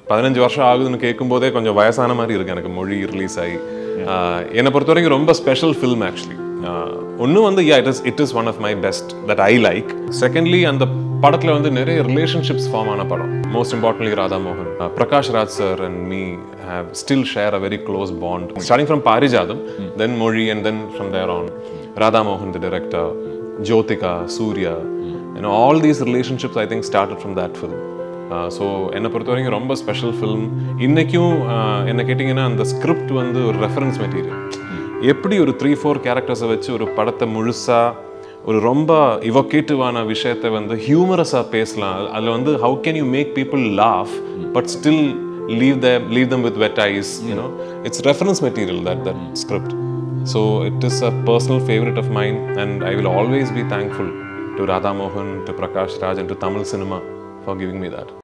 பதினஞ்சு வருஷம் ஆகுதுன்னு கேட்கும்போதே கொஞ்சம் வயசான மாதிரி இருக்கு எனக்கு மொழி ரிலீஸ் ஆகி ஆஹ் என்னை பொறுத்த வரைக்கும் ரொம்ப ஸ்பெஷல் ஃபில்ம் ஆக்சுவலி ஒன்று வந்து yeah it is it is one of my best that I like secondly அந்த படத்தில் வந்து நிறைய ரிலேஷன்ஷிப்ஸ் ஃபார்ம் ஆன படம் மோஸ்ட் இம்பார்ட்டன்ட்லி ராதா மோகன் Prakash Raj sir and me have still share a very close bond starting from பாரிஜாதம் தென் மொழி and then from there on Radha மோகன் தி director Jyothika Surya you know all these relationships i think started from that film so என்னை பொறுத்த வரைக்கும் ரொம்ப special film இன்றைக்கும் என்ன கேட்டிங்கன்னா அந்த ஸ்கிரிப்ட் வந்து ஒரு ரெஃபரன்ஸ் மெட்டீரியல் எப்படி ஒரு த்ரீ ஃபோர் கேரக்டர்ஸை வச்சு ஒரு படத்தை முழுசாக ஒரு ரொம்ப இவொகேட்டிவான விஷயத்தை வந்து ஹியூமரஸாக பேசலாம் அதில் வந்து how can you make people laugh but still leave the leave them with wet eyes you know it's reference material that that script So it is a personal favorite of mine, and I will always be thankful to Radha Mohan, to Prakash Raj, and to Tamil cinema for giving me that.